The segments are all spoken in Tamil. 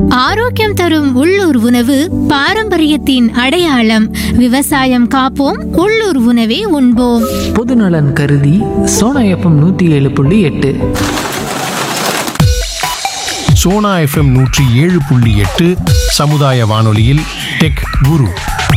ஆரோக்கியம் தரும் உள்ளூர் உணவு பாரம்பரியத்தின் அடையாளம் விவசாயம் காப்போம் உள்ளூர் உணவே உண்போம் பொதுநலன் கருதி சோனா எஃப்எம் நூற்றி ஏழு புள்ளி எட்டு சோனா எஃப்எம் நூற்றி ஏழு புள்ளி எட்டு சமுதாய வானொலியில் டெக் குரு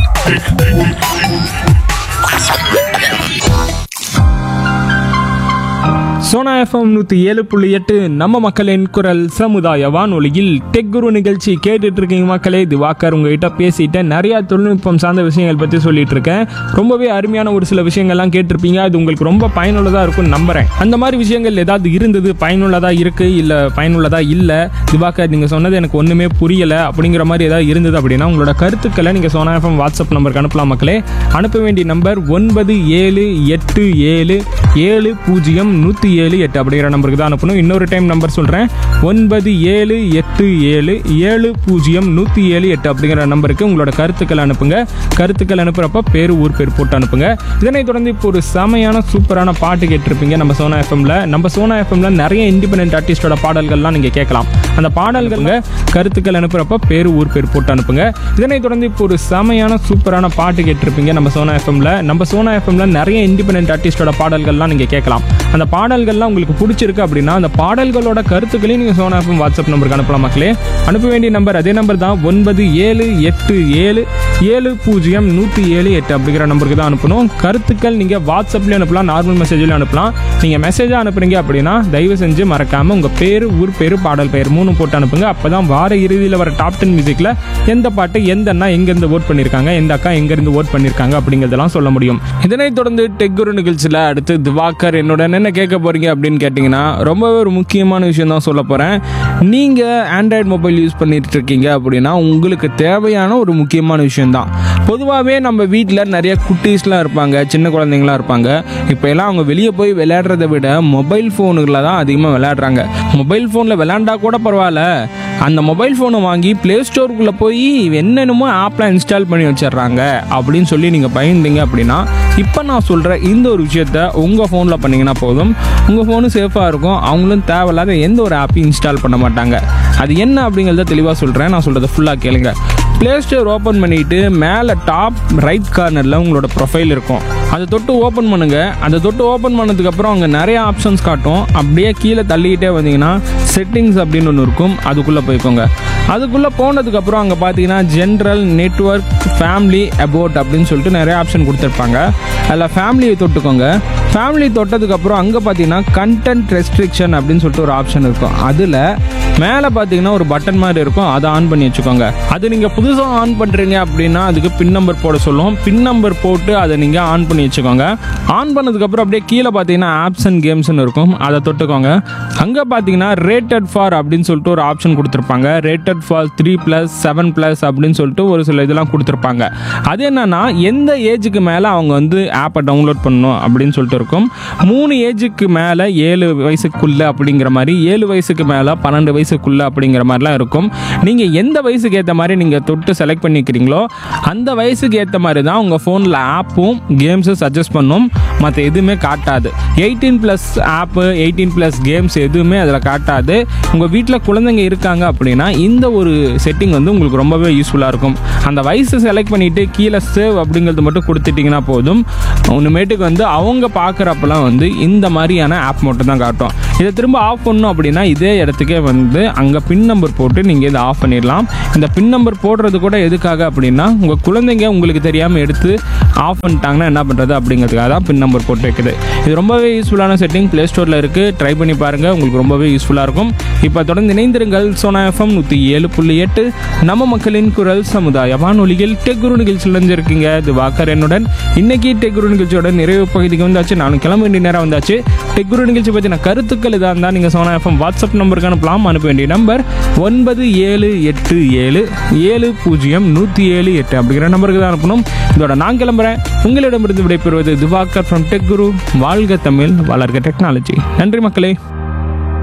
சோனா எஃப்எம் நூற்றி ஏழு புள்ளி எட்டு நம்ம மக்களின் குரல் சமுதாய வானொலியில் டெக் குரு நிகழ்ச்சி கேட்டுட்டு இருக்கீங்க மக்களே திவாகர் உங்ககிட்ட பேசிட்டேன் நிறைய தொழில்நுட்பம் சார்ந்த விஷயங்கள் பற்றி சொல்லிட்டு இருக்கேன் ரொம்பவே அருமையான ஒரு சில விஷயங்கள்லாம் கேட்டிருப்பீங்க அது உங்களுக்கு ரொம்ப பயனுள்ளதாக இருக்கும்னு நம்புறேன் அந்த மாதிரி விஷயங்கள் ஏதாவது இருந்தது பயனுள்ளதாக இருக்கு இல்லை பயனுள்ளதாக இல்லை திவாகர் நீங்கள் சொன்னது எனக்கு ஒன்றுமே புரியலை அப்படிங்கிற மாதிரி ஏதாவது இருந்தது அப்படின்னா உங்களோட கருத்துக்களை நீங்கள் சோனா எஃப்எம் வாட்ஸ்அப் நம்பருக்கு அனுப்பலாம் மக்களே அனுப்ப வேண்டிய நம்பர் ஒன்பது ஏழு எட்டு ஏழு ஏழு பூஜ்ஜியம் நூற்றி ஏழு எட்டு அப்படிங்கிற நம்பருக்கு தான் அனுப்பணும் இன்னொரு டைம் நம்பர் சொல்கிறேன் ஒன்பது ஏழு எட்டு ஏழு ஏழு பூஜ்ஜியம் நூற்றி ஏழு எட்டு அப்படிங்கிற நம்பருக்கு உங்களோட கருத்துக்கள் அனுப்புங்க கருத்துக்கள் அனுப்புகிறப்ப பேர் ஊர் பேர் போட்டு அனுப்புங்க இதனைத் தொடர்ந்து இப்போ ஒரு செமையான சூப்பரான பாட்டு கேட்டிருப்பீங்க நம்ம சோனா எஃப்எம்ல நம்ம சோனா எஃப்எம்ல நிறைய இண்டிபெண்டன்ட் ஆர்டிஸ்டோட பாடல்கள்லாம் நீங்கள் கேட்கலாம் அந்த பாடல்களுங்க கருத்துக்கள் அனுப்புகிறப்ப பேர் ஊர் பேர் போட்டு அனுப்புங்க இதனைத் தொடர்ந்து இப்போ ஒரு செமையான சூப்பரான பாட்டு கேட்டிருப்பீங்க நம்ம சோனா எஃப்எம்ல நம்ம சோனா எஃப்எம்ல நிறைய இண்டிபெண்டன்ட் ஆர்டிஸ்டோட பாடல்கள்லாம் நீங்கள் கேட்கலாம் அந்த பாடல்கள்லாம் உங்களுக்கு பிடிச்சிருக்கு அப்படின்னா அந்த பாடல்களோட கருத்துக்களையும் நீங்கள் சோனா எஃப்எம் வாட்ஸ்அப் நம்பருக்கு அனுப்பலாம் மக்களே அனுப்ப வேண்டிய நம்பர் அதே நம்பர் தான் ஒன்பது ஏழு எட்டு ஏழு ஏழு பூஜ்ஜியம் நூற்றி ஏழு எட்டு அப்படிங்கிற நம்பருக்கு தான் அனுப்பணும் கருத்துக்கள் நீங்கள் வாட்ஸ்அப்லேயும் அனுப்பலாம் நார்மல் மெசேஜ்லையும் அனுப்பலாம் நீங்கள் மெசேஜாக அனுப்புறீங்க அப்படின்னா தயவு செஞ்சு மறக்காமல் உங்கள் பேர் ஊர் பேர் பாடல் பெயர் மூணு போட்டு அனுப்புங்க அப்போ தான் வார இறுதியில் வர டாப் டென் மியூசிக்கில் எந்த பாட்டு எந்த அண்ணா எங்கேருந்து ஓட் பண்ணியிருக்காங்க எந்த அக்கா எங்கேருந்து ஓட் பண்ணியிருக்காங்க அப்படிங்கிறதெல்லாம் சொல்ல முடியும் இதனைத் தொடர்ந்து டெக் குரு நிகழ்ச்சியில் அடுத்து திவாகர் என்னோட என்ன கேட்க போறீங்க அப்படின்னு கேட்டிங்கன்னா ரொம்பவே ஒரு முக்கியமான விஷயம் தான் சொல்ல போகிறேன் நீங்கள் ஆண்ட்ராய்டு மொபைல் யூஸ் பண்ணிட்டு இருக்கீங்க அப்படின்னா உங்களுக்கு தேவையான ஒரு முக்கியமான விஷயம்தான் பொதுவாகவே நம்ம வீட்டில் நிறைய குட்டீஸ்லாம் இருப்பாங்க சின்ன குழந்தைங்களாம் இருப்பாங்க இப்போ எல்லாம் அவங்க வெளியே போய் விளையாடுறத விட மொபைல் ஃபோனுகளில் தான் அதிகமாக விளையாடுறாங்க மொபைல் ஃபோனில் விளையாண்டா கூட பரவாயில்ல அந்த மொபைல் ஃபோனை வாங்கி ப்ளே ஸ்டோருக்குள்ளே போய் என்னென்னமோ ஆப்லாம் இன்ஸ்டால் பண்ணி வச்சிடுறாங்க அப்படின்னு சொல்லி நீங்கள் பயந்தீங்க அப்படின்னா இப்போ நான் சொல்கிற இந்த ஒரு விஷயத்த உங்கள் ஃபோனில் பண்ணீங்கன்னா போதும் உங்கள் ஃபோனு சேஃபாக இருக்கும் அவங்களும் தேவையில்லாத எந்த ஒரு ஆப்பையும் இன்ஸ்டால் பண்ண மாட்டாங்க அது என்ன அப்படிங்கிறத தெளிவாக சொல்கிறேன் நான் சொல்கிறத ஃபுல்லாக கேளுங்க ப்ளே ஸ்டோர் ஓப்பன் பண்ணிவிட்டு மேலே டாப் ரைட் கார்னரில் உங்களோட ப்ரொஃபைல் இருக்கும் அதை தொட்டு ஓப்பன் பண்ணுங்கள் அதை தொட்டு ஓப்பன் பண்ணதுக்கப்புறம் அங்கே நிறைய ஆப்ஷன்ஸ் காட்டும் அப்படியே கீழே தள்ளிக்கிட்டே வந்தீங்கன்னா செட்டிங்ஸ் அப்படின்னு ஒன்று இருக்கும் அதுக்குள்ளே போய்க்கோங்க அதுக்குள்ளே போனதுக்கப்புறம் அங்கே பார்த்தீங்கன்னா ஜென்ரல் நெட்ஒர்க் ஃபேமிலி அபோட் அப்படின்னு சொல்லிட்டு நிறைய ஆப்ஷன் கொடுத்துருப்பாங்க அதில் ஃபேமிலியை தொட்டுக்கோங்க ஃபேமிலி தொட்டதுக்கப்புறம் அங்கே பார்த்தீங்கன்னா கண்டென்ட் ரெஸ்ட்ரிக்ஷன் அப்படின்னு சொல்லிட்டு ஒரு ஆப்ஷன் இருக்கும் அதில் மேலே பார்த்தீங்கன்னா ஒரு பட்டன் மாதிரி இருக்கும் அதை ஆன் பண்ணி வச்சுக்கோங்க அது நீங்கள் புதுசாக ஆன் பண்ணுறீங்க அப்படின்னா அதுக்கு பின் நம்பர் போட சொல்லும் பின் நம்பர் போட்டு அதை நீங்கள் ஆன் பண்ணி வச்சுக்கோங்க ஆன் பண்ணதுக்கப்புறம் அப்படியே கீழே பார்த்தீங்கன்னா ஆப்ஸ் அண்ட் கேம்ஸ்னு இருக்கும் அதை தொட்டுக்கோங்க அங்கே பார்த்தீங்கன்னா ரேட்டட் ஃபார் அப்படின்னு சொல்லிட்டு ஒரு ஆப்ஷன் கொடுத்துருப்பாங்க rated for three plus seven plus அப்படின்னு சொல்லிட்டு ஒரு சில இதெல்லாம் கொடுத்துருப்பாங்க அது என்னன்னா எந்த ஏஜுக்கு மேலே அவங்க வந்து ஆப்பை டவுன்லோட் பண்ணணும் அப்படின்னு சொல்லிட்டு இருக்கும் மூணு ஏஜுக்கு மேலே ஏழு வயசுக்குள்ள அப்படிங்கிற மாதிரி ஏழு வயசுக்கு மேலே பன்னெண்டு வயசுக்குள்ள அப்படிங்கிற மாதிரிலாம் இருக்கும் நீங்கள் எந்த வயசுக்கு ஏற்ற மாதிரி நீங்கள் தொட்டு செலக்ட் பண்ணிக்கிறீங்களோ அந்த வயசுக்கு ஏற்ற மாதிரி தான் உங்கள் ஃபோனில் ஆப்பும் கேம்ஸும் சஜஸ்ட் பண்ணும் மற்ற எதுவுமே காட்டாது eighteen plus app eighteen plus games எதுவுமே அதில் காட்டாது உங்கள் வீட்டில் குழந்தைங்க இருக்காங்க அப்படின்னா இந்த ஒரு செட்டிங் வந்து உங்களுக்கு ரொம்பவே யூஸ்ஃபுல்லாக இருக்கும் அந்த வயசு செலக்ட் பண்ணிவிட்டு கீழே சேவ் அப்படிங்கிறது மட்டும் கொடுத்துட்டிங்கன்னா போதும் ஒன்றுமேட்டுக்கு வந்து அவங்க பார்க்குறப்பெல்லாம் வந்து இந்த மாதிரியான ஆப் மட்டும் தான் காட்டும் இதை திரும்ப ஆஃப் பண்ணணும் அப்படின்னா இதே இடத்துக்கே வந்து அங்கே பின் நம்பர் போட்டு நீங்கள் இதை ஆஃப் பண்ணிடலாம் இந்த பின் நம்பர் போடுறது கூட எதுக்காக அப்படின்னா உங்கள் குழந்தைங்க உங்களுக்கு தெரியாமல் எடுத்து ஆஃப் பண்ணிட்டாங்கன்னா என்ன பண்ணுறது அப்படிங்கிறதுக்காக தான் பின் நம்பர் போட்டு வைக்குது இது ரொம்பவே யூஸ்ஃபுல்லான செட்டிங் ப்ளே ஸ்டோரில் இருக்குது ட்ரை பண்ணி பாருங்கள் உங்களுக்கு ரொம்பவே யூஸ்ஃபுல்லாக இருக்கும் இப்போ தொடர்ந்து இணைந்திருங்கள் சோனா எஃப்எம் நூற்றி ஏழு புள்ளி எட்டு நம்ம மக்களின் குரல் சமுதாய வானொலியில் டெக் குரு நிகழ்ச்சியில் இருந்திருக்கீங்க இது வாக்கர் என்னுடன் இன்னைக்கு டெக் குரு நிகழ்ச்சியோட நிறைவு பகுதிக்கு வந்தாச்சு நானும் கிளம்ப வேண்டிய நேரம் வந்தாச்சு டெக் குரு நிகழ்ச்சி பற்றின கருத்துக்கள் இதாக இருந்தால் நீங்கள் சோனா எஃப்எம் வாட்ஸ்அப் நம்பருக்கு அனுப்பலாம் அனுப்ப வேண்டிய நம்பர் ஒன்பது ஏழு எட்டு ஏழு ஏழு பூஜ்ஜியம் நூற்றி ஏழு எட்டு அப்படிங்கிற நம்பருக்கு தான் அனுப்பணும் இதோட நான் கிளம்புறேன் உங்களிடமிருந்து விடைபெறுவது திவாகர் ஃப்ரம் டெக் குரு வாழ்க தமிழ் வளர்க டெக்னாலஜி நன்றி மக்களே